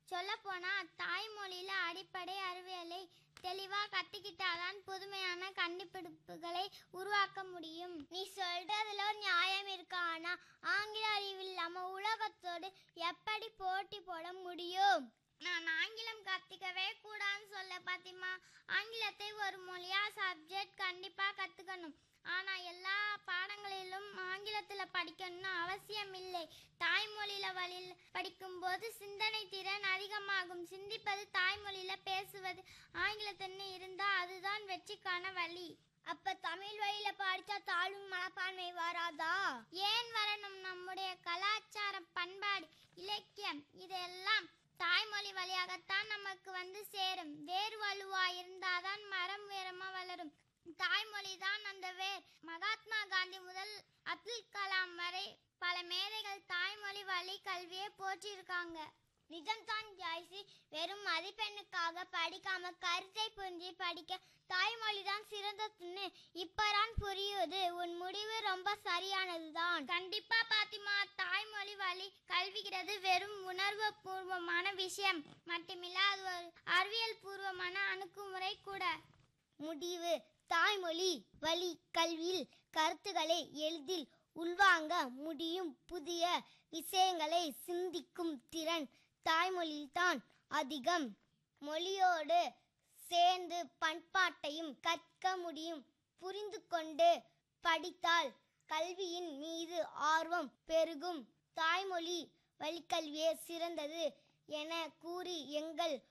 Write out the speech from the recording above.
சொல்லப்போனா தாய்மொழியில அடிப்படை அறிவியலை தெளிவா கத்துக்கிட்டாதான் புதுமையான கண்டுபிடிப்புகளை உருவாக்க முடியும் நீ சொல்றதுல ஒரு நியாயம் இருக்கு ஆனா ஆங்கில அறிவு இல்லாம உலகத்தோடு எப்படி போட்டி போட முடியும் நான் ஆங்கிலம் கத்துக்கவே கூடாதுன்னு சொல்ல பாத்திமா ஆங்கிலத்தை ஒரு மொழியா சப்ஜெக்ட் கண்டிப்பா கத்துக்கணும் ஆனா எல்லா பாடங்களிலும் ஆங்கிலத்துல படிக்கணும்னு அவசியம் இல்லை தாய்மொழியில வழியில் படிக்கும்போது சிந்தனை திறன் அதிகமாகும் சிந்திப்பது தாய்மொழியில பேசுவது ஆங்கிலத்தின்னு இருந்தா அதுதான் வெற்றிக்கான வழி அப்ப தமிழ் வழியில படிச்சா தாழ்வு மனப்பான்மை வராதா ஏன் வரணும் நம்முடைய கலாச்சாரம் பண்பாடு இலக்கியம் இதெல்லாம் தாய்மொழி வழியாகத்தான் நமக்கு வந்து சேரும் வேர் வலுவா இருந்தாதான் மரம் உயரமா வளரும் தாய்மொழி தான் அந்த வேர் மகாத்மா காந்தி முதல் அப்துல் கலாம் வரை பல மேதைகள் தாய்மொழி வழி கல்வியை போற்றியிருக்காங்க நிஜம்தான் ஜாய்சி வெறும் மதிப்பெண்ணுக்காக படிக்காம கருத்தை புரிஞ்சு படிக்க தாய்மொழி தான் சிறந்ததுன்னு இப்பதான் புரியுது உன் முடிவு ரொம்ப சரியானதுதான் கண்டிப்பா பாத்திமா தாய்மொழி வழி கல்விங்கிறது வெறும் உணர்வு பூர்வமான விஷயம் மட்டுமில்ல அது ஒரு அறிவியல் பூர்வமான அணுகுமுறை கூட முடிவு தாய்மொழி வழி கல்வியில் கருத்துக்களை எளிதில் உள்வாங்க முடியும் புதிய விஷயங்களை சிந்திக்கும் திறன் தாய்மொழியில்தான் அதிகம் மொழியோடு சேர்ந்து பண்பாட்டையும் கற்க முடியும் புரிந்து கொண்டு படித்தால் கல்வியின் மீது ஆர்வம் பெருகும் தாய்மொழி வழிக்கல்வியே சிறந்தது என கூறி எங்கள்